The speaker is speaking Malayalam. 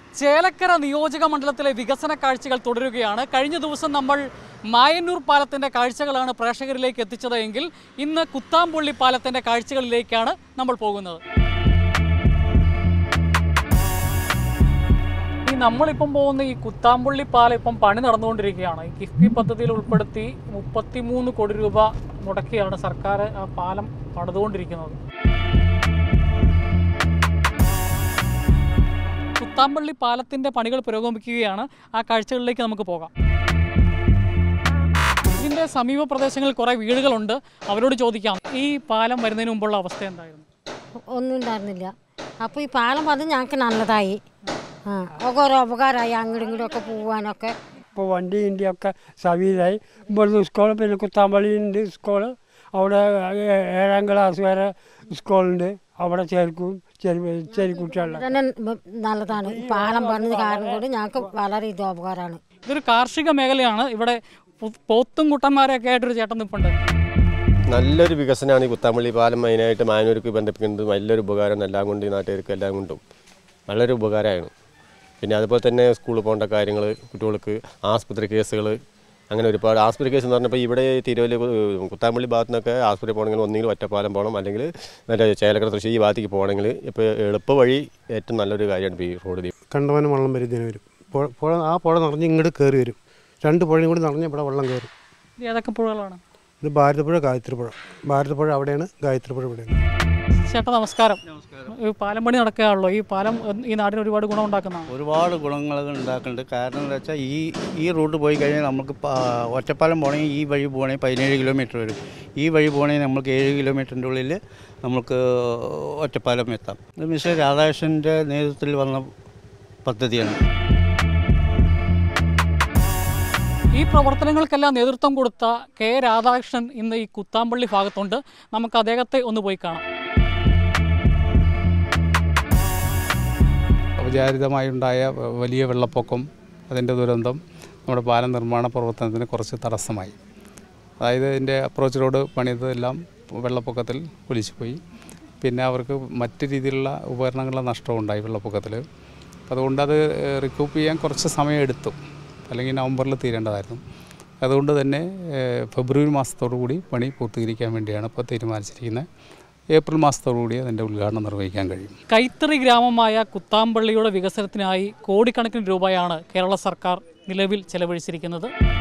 ചേലക്കര നിയോജക മണ്ഡലത്തിലെ വികസന കാഴ്ചകൾ തുടരുകയാണ് കഴിഞ്ഞ ദിവസം നമ്മൾ മായന്നൂർ പാലത്തിന്റെ കാഴ്ചകളാണ് പ്രേക്ഷകരിലേക്ക് എത്തിച്ചത് എങ്കിൽ ഇന്ന് കുത്താമ്പുള്ളി പാലത്തിന്റെ കാഴ്ചകളിലേക്കാണ് നമ്മൾ പോകുന്നത് ഈ നമ്മളിപ്പം പോകുന്ന ഈ കുത്താമ്പുള്ളി പാലം ഇപ്പം പണി നടന്നുകൊണ്ടിരിക്കുകയാണ് ഈ കിഫ്ബി പദ്ധതിയിൽ ഉൾപ്പെടുത്തി മുപ്പത്തിമൂന്ന് കോടി രൂപ മുടക്കിയാണ് സർക്കാർ ആ പാലം പണിതുകൊണ്ടിരിക്കുന്നത് കുത്താമ്പള്ളി പാലത്തിന്റെ പണികൾ പുരോഗമിക്കുകയാണ് ആ കാഴ്ചകളിലേക്ക് നമുക്ക് പോകാം ഇതിന്റെ സമീപ പ്രദേശങ്ങളിൽ കുറേ വീടുകളുണ്ട് അവരോട് ചോദിക്കാം ഈ പാലം വരുന്നതിന് മുമ്പുള്ള അവസ്ഥ എന്തായിരുന്നു ഒന്നും ഉണ്ടായിരുന്നില്ല അപ്പോൾ ഈ പാലം വന്ന് ഞങ്ങൾക്ക് നല്ലതായി ആ ഒക്കെ ഓരോ ഉപകാരമായി അങ്ങോട്ടും ഇങ്ങോട്ടും ഒക്കെ പോവാനൊക്കെ ഇപ്പോൾ വണ്ടി ഇന്ത്യയൊക്കെ സവീതായി ഇവിടുന്ന് സ്കൂൾ പിന്നെ കുത്താമ്പള്ളിയുണ്ട് സ്കൂൾ അവിടെ ഏ- ഏഴാം ക്ലാസ് വരെ സ്കൂളുണ്ട് അവിടെ ചേർക്കും ചെറിയ ചെറിയ കുട്ടികളുടെ തന്നെ നല്ലതാണ് ഈ പാലം വന്നത് കാരണം കൊണ്ട് ഞങ്ങൾക്ക് വളരെ ഇത് ഉപകാരമാണ് ഇതൊരു കാർഷിക മേഖലയാണ് ഇവിടെ പു- പോത്തും കുട്ടന്മാരെയൊക്കെ ആയിട്ടൊരു ചേട്ടൻ നിൽപ്പുണ്ട് നല്ലൊരു വികസനമാണ് ഈ കുത്താമ്പള്ളി പാലം മെയിനായിട്ട് മാനൂർക്ക് ബന്ധിപ്പിക്കുന്നത് നല്ലൊരു ഉപകാരം എല്ലാം കൊണ്ട് ഈ നാട്ടുകാർക്ക് എല്ലാം കൊണ്ടും നല്ലൊരു ഉപകാരമാണ് പിന്നെ അതുപോലെ തന്നെ സ്കൂളിൽ പോകേണ്ട കാര്യങ്ങൾ കുട്ടികൾക്ക് ആസ്പത്രി കേസുകൾ അങ്ങനെ ഒരുപാട് ആസ്പത്രി കേസ് എന്ന് പറഞ്ഞപ്പോൾ ഇവിടെ തിരുവല്ല കുത്താമ്പള്ളി ഭാഗത്തു നിന്നൊക്കെ ആസ്പത്രി പോകണമെങ്കിൽ ഒന്നെങ്കിലും ഒറ്റപ്പാലം പോകണം അല്ലെങ്കിൽ മറ്റേ ചേലക്കര തൃശ്ശൂർ ഈ ഭാഗത്തേക്ക് പോകണമെങ്കിൽ ഇപ്പോൾ എളുപ്പ വഴി ഏറ്റവും നല്ലൊരു കാര്യമാണ് ഇപ്പോൾ ഈ റോഡ് കണ്ടവനം വെള്ളം വരുന്നതിന് വരും പുഴ പുഴ ആ പുഴ നിറഞ്ഞ് ഇങ്ങോട്ട് കയറി വരും രണ്ട് പുഴയും കൂടി നിറഞ്ഞ് ഇവിടെ വെള്ളം കയറും ഇത് ഏതൊക്കെ പുഴകളാണ് ഇത് ഭാരതപ്പുഴ ഗായത്രിപ്പുഴ ഭാരതപ്പുഴ അവിടെയാണ് ഗായത്രിപ്പുഴ ഇവിടെയാണ് ചേട്ടാ നമസ്കാരം ഈ പാലം പണി നടക്കുകയാണല്ലോ ഈ പാലം എന്ന് ഈ നാടിന് ഒരുപാട് ഗുണം ഉണ്ടാക്കുന്നതാണ് ഒരുപാട് ഗുണങ്ങൾ ഉണ്ടാക്കുന്നുണ്ട് കാരണം എന്താ വെച്ചാൽ ഈ ഈ റൂട്ട് പോയി കഴിഞ്ഞാൽ നമുക്ക് പ- ഒറ്റപ്പാലം പോകണമെങ്കിൽ ഈ വഴി പോകണമെങ്കിൽ പതിനേഴ് കിലോമീറ്റർ വരും ഈ വഴി പോകണമെങ്കിൽ നമുക്ക് ഏഴ് കിലോമീറ്ററിൻ്റെ ഉള്ളിൽ നമുക്ക് ഒറ്റപ്പാലം എത്താം ഇത് മിസ്റ്റർ രാധാകൃഷ്ണൻ്റെ നേതൃത്വത്തിൽ വന്ന പദ്ധതിയാണ് ഈ പ്രവർത്തനങ്ങൾക്കെല്ലാം നേതൃത്വം കൊടുത്ത കെ രാധാകൃഷ്ണൻ ഇന്ന് ഈ കുത്താമ്പള്ളി ഭാഗത്തുണ്ട് നമുക്ക് അദ്ദേഹത്തെ ഒന്ന് പോയി കാണാം അവിചാരിതമായുണ്ടായ വലിയ വെള്ളപ്പൊക്കം അതിൻ്റെ ദുരന്തം നമ്മുടെ പാലം നിർമ്മാണ പ്രവർത്തനത്തിന് കുറച്ച് തടസ്സമായി അതായത് ഇതിൻ്റെ അപ്രോച്ച് റോഡ് പണിതതെല്ലാം വെള്ളപ്പൊക്കത്തിൽ ഒലിച്ചുപോയി പിന്നെ അവർക്ക് മറ്റ് രീതിയിലുള്ള ഉപകരണങ്ങളുടെ നഷ്ടമുണ്ടായി വെള്ളപ്പൊക്കത്തിൽ അതുകൊണ്ട് അത് റിക്കൂപ്പ് ചെയ്യാൻ കുറച്ച് സമയം എടുത്തു അല്ലെങ്കിൽ നവംബറിൽ തീരേണ്ടതായിരുന്നു അതുകൊണ്ട് തന്നെ ഏഹ്, ഫെബ്രുവരി മാസത്തോടു കൂടി പണി പൂർത്തീകരിക്കാൻ വേണ്ടിയാണ് ഇപ്പോൾ തീരുമാനിച്ചിരിക്കുന്നത് ഏപ്രിൽ മാസത്തോടു കൂടി അതിൻ്റെ ഉദ്ഘാടനം നിർവഹിക്കാൻ കഴിയും കൈത്തറി ഗ്രാമമായ കുത്താമ്പള്ളിയുടെ വികസനത്തിനായി കോടിക്കണക്കിന് രൂപയാണ് കേരള സർക്കാർ നിലവിൽ ചെലവഴിച്ചിരിക്കുന്നത്